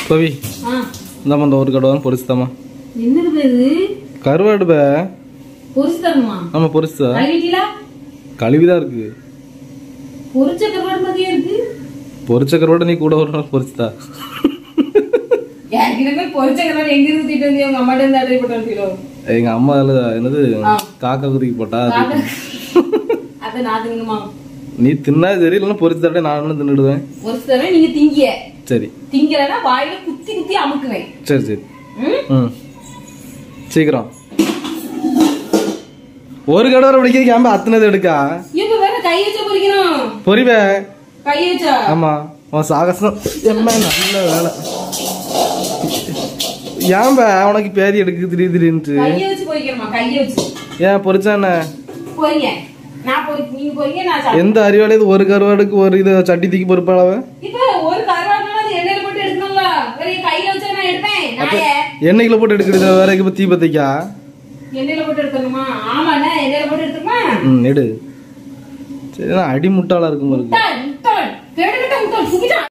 பவி ஆ இந்தாம்மா இந்த ஒரு கடவை பொரிச்சுதாம்மா என்னது இது கருவாடு பே பொரிச்சு தரணுமா ஆமா பொரிச்சுதா கழுவிட்டீங்களா கழுவிதான் இருக்கு பொரிச்ச கருவாடு மாதிரியே இருக்கு பொரிச்ச கருவாடு நீ கூட ஒரு நாள் பொரிச்சுதா ஏற்கனவே பொரிச்ச கருவாடு எங்க இருந்து தூக்கிட்டு வந்து உங்க அம்மாட்ட இருந்து அடை போட்டு கிலோ எங்க அம்மா அதுல என்னது ஆ. காக்கா குதிக்கு போட்டா அது அதை நான் திங்குமா நீ தின்னா சரி இல்லைன்னா பொரிச்சு தட்டே நானும் தின்னுடுவேன் பொரிச்சு தரேன் நீங்க திங்கிய சரி திங்கலன்னா வாயில குத்தி குத்தி அமுக்குவேன் சரி சரி ம்? ம் சீக்கிரம் ஒரு கடவை பிடிக்க ஏன்பா அத்தனது எடுக்கா இப்ப வேற கை வச்ச பொரிக்கணும் பொறிவே கை வச்சா ஆமா உன் சாகசம் எம்மா நல்ல வேலை ஏன்பா உனக்கு பேதி எடுக்கு திடீர் திடீர்னு கைய வச்சு பொரிக்கணுமா கைய வச்சு ஏன் பொரிச்சானே பொரிங்க நான் பொரி நீங்க பொரிங்க நான் சாப்பிடுறேன். எந்த அறிவாளி இது ஒரு கருவாடுக்கு ஒரு இது சட்டி தூக்கி பொறுப்பாளவ இப்ப ஒரு கருவாடுனா அது எண்ணெயில போட்டு எடுக்கணும்ல வேற என் கையில வச்சா நான் எடுப்பேன் நாய எண்ணெய்க்குள்ள போட்டு எடுக்கிறது வேற இப்ப தீ பத்திக்கா எண்ணெயில போட்டு எடுக்கணுமா ஆமாண்ணே எண்ணெயில போட்டு எடுத்துமா ம் எடு சரி அடி முட்டாளா இருக்கும் பாருங்க முட்டாள் முட்டாள் கேடுகிட்ட முட்டாள் சுகிட்டான்